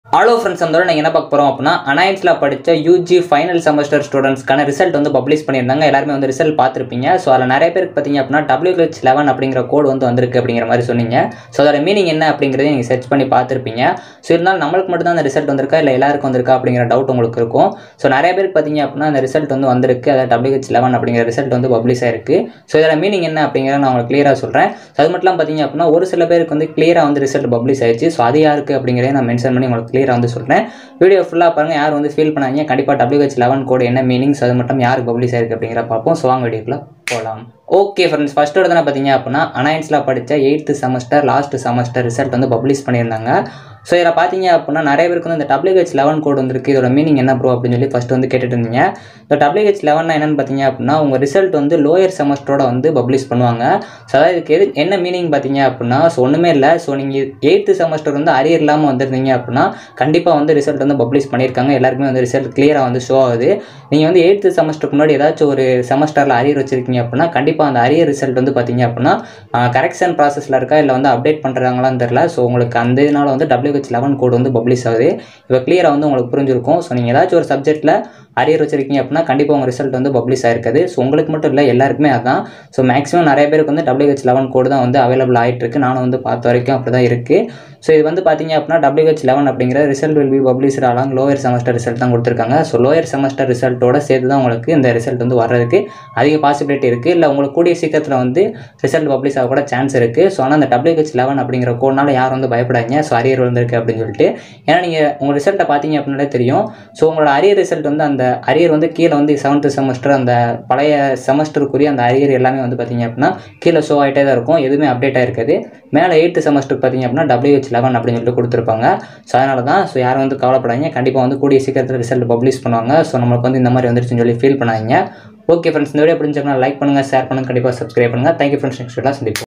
hello friends அந்த நீங்கள் என்ன பார்க்க போகிறோம் அப்படின்னா அனாயன்ஸில் படித்த யூஜி ஃபைனல் செமஸ்டர் ஸ்டூடெண்ட்ஸ்க்கான ரிசல்ட் வந்து பப்ளிஷ் பண்ணியிருந்தாங்க எல்லாருமே வந்து ரிசல்ட் பார்த்துருப்பீங்க ஸோ அதில் நிறைய பேருக்கு பார்த்தீங்க அப்படின்னா டபிள்யூஹெச் லெவன் அப்படிங்கிற கோடு வந்து வந்திருக்கு அப்படிங்கிற மாதிரி சொன்னீங்க ஸோ அதோட மீனிங் என்ன அப்படிங்கிறத நீங்கள் சர்ச் பண்ணி பார்த்துருப்பீங்க ஸோ இருந்தாலும் நம்மளுக்கு மட்டும் தான் அந்த ரிசல்ட் வந்திருக்கா இல்லை எல்லாருக்கும் வந்திருக்கா அப்படிங்கிற டவுட் உங்களுக்கு இருக்கும் ஸோ நிறைய பேருக்கு பார்த்தீங்க அப்படின்னா அந்த ரிசல்ட் வந்து வந்திருக்கு அதாவது டபிள்யூஹெச் லெவன் அப்படிங்கிற ரிசல்ட் வந்து பப்ளிஷ் ஆயிருக்கு ஸோ இதோட மீனிங் என்ன அப்படிங்கிறத நான் உங்களுக்கு கிளியராக சொல்கிறேன் ஸோ அது மட்டும் பார்த்தீங்க அப்படின்னா ஒரு சில பேருக்கு வந்து கிளியராக வந்து ரிசல்ட் பப்ளிஷ் ஆயிடுச்சு ஸோ அது யாருக்கு அப்படிங்கிறத நான் மென்ஷன் பண்ணி உங்களுக்கு கிளியராக வந்து சொல்கிறேன் வீடியோ ஃபுல்லாக பாருங்கள் யார் வந்து ஃபீல் பண்ணாங்க கண்டிப்பாக டபிள்யூஹெச் லெவன் கோடு என்ன மீனிங்ஸ் அது மட்டும் யாருக்கு பப்ளிஷ் ஆயிருக்கு அப்படிங்கிற பார்ப்போம் ஸோ வாங்க வீடியோக்குள்ள போகலாம் ஓகே ஃப்ரெண்ட்ஸ் ஃபஸ்ட் எடுத்து பார்த்தீங்க அப்படின்னா அனாயன்ஸில் படித்த eighth semester last semester result வந்து பப்ளிஷ் பண்ணியிருந்தாங்க ஸோ இதில் பார்த்தீங்க அப்படின்னா நிறைய பேருக்கு வந்து இந்த டபிள்யூஹெச் லெவன் கோட் வந்திருக்கு இதோட மீனிங் என்ன ப்ரோ அப்படின்னு சொல்லி ஃபஸ்ட் வந்து கேட்டுட்டு இருந்தீங்க இந்த டபிள்யூஹெச் லெவன் என்னன்னு பார்த்தீங்க அப்படின்னா உங்கள் ரிசல்ட் வந்து லோயர் செமஸ்டரோட வந்து பப்ளிஷ் பண்ணுவாங்க ஸோ அதாவது இதுக்கு எது என்ன மீனிங் பார்த்தீங்க அப்படின்னா ஸோ ஒன்றுமே இல்லை ஸோ நீங்கள் எயித்து செமஸ்டர் வந்து அரியர் இல்லாமல் வந்திருந்தீங்க அப்படின்னா கண்டிப்பாக வந்து ரிசல்ட் வந்து பப்ளிஷ் பண்ணியிருக்காங்க எல்லாருக்குமே வந்து ரிசல்ட் கிளியராக வந்து ஷோ ஆகுது நீங்கள் வந்து எயித்து செமஸ்டருக்கு முன்னாடி ஏதாச்சும் ஒரு செமஸ்டரில் அரியர் வச்சிருக்கீங்க அப்படின்னா கண்டிப்பாக அந்த அரியர் ரிசல்ட் வந்து பார்த்தீங்க அப்படின்னா கரெக்ஷன் ப்ராசஸில் இருக்கா இல்லை வந்து அப்டேட் பண்ணுறாங்களான்னு தெரில ஸோ உங்களுக்கு அந்த இதனால் வந்து டபிள்யூஹெச் லெவன் கோடு வந்து பப்ளிஷ் ஆகுது இப்போ கிளியராக வந்து உங்களுக்கு புரிஞ்சிருக்கும் ஸோ நீங்கள் ஏதாச்சும் ஒரு சப்ஜெக்ட்டில் அரியர் வச்சிருக்கீங்க அப்படின்னா கண்டிப்பாக உங்கள் ரிசல்ட் வந்து பப்ளிஷ் ஆயிருக்காது ஸோ உங்களுக்கு மட்டும் இல்லை எல்லாருக்குமே அதான் ஸோ மேக்ஸிமம் நிறைய பேருக்கு வந்து டபிள்யூஹெச் லெவன் கோடு தான் வந்து அவைலபிள் ஆகிட்டு இருக்கு நானும் வந்து பார்த்த வரைக்கும் அப்படி தான் இருக்குது ஸோ இது வந்து பார்த்தீங்க அப்படின்னா டபிள்யூஹெச் லெவன் அப்படிங்கிற ரிசல்ட் வில் பி பப்ளிஷ் ஆலாம் லோயர் செமஸ்டர் ரிசல்ட் தான் கொடுத்துருக்காங்க ஸோ லோயர் செமஸ்டர் ரிசல்ட்டோட சேர்த்து தான் உங்களுக்கு இந்த ரிசல்ட் வந்து வர்றதுக்கு அதிக பாசிபிலிட்டி இருக்குது இல்லை உங்களுக்கு கூடிய சீக்கிரத்தில் வந்து ரிசல்ட் பப்ளிஷ் ஆக கூட சான்ஸ் இருக்குது ஸோ ஆனால் அந்த டபிள்யூஹெச் லெவன் அப்படிங்கிற கோட்னால யாரும் வந்து பயப்படாதீங்க ஸோ அரியர் வந்திருக்கு அப்படின்னு சொல்லிட்டு ஏன்னா நீங்கள் உங்கள் ரிசல்ட்டை பார்த்தீங்க அப்படின்னாலே தெரியும் ஸோ உங்களோட அரியர் ரிசல்ட் வந்து அந்த அரியர் வந்து கீழே வந்து செவன்த்து செமஸ்டர் அந்த பழைய செமஸ்டருக்குரிய அந்த அரியர் எல்லாமே வந்து பார்த்தீங்க அப்படின்னா கீழே ஷோ ஆகிட்டே தான் இருக்கும் எதுவுமே அப்டேட் ஆயிருக்காது மேலே எயித்து செமஸ்டருக்கு பார்த்தீங்க அப்படின்னா டபிள்யூஹெச் லெவன் அப்படின்னு சொல்லிட்டு கொடுத்துருப்பாங்க ஸோ அதனால தான் ஸோ யாரும் வந்து கவலைப்படாதீங்க கண்டிப்பாக வந்து கூடிய சீக்கிரத்தில் ரிசல்ட் பப்ளிஷ் பண்ணுவாங்க ஸோ நம்மளுக்கு வந்து இந்த மாதிரி வந்துருச்சுன்னு சொல்லி ஃபீல் பண்ணாதீங்க ஓகே ஃப்ரெண்ட்ஸ் இந்த வீடியோ பிடிச்சிருக்கா லைக் பண்ணுங்கள் ஷேர் பண்ணுங்கள் கண்டிப்பாக சப்ஸ்கிரைப் பண்ணுங்கள் தேங்க்யூ ஃப்ரெண்ட்ஸ் நெக்ஸ்ட் சந்திப்போம்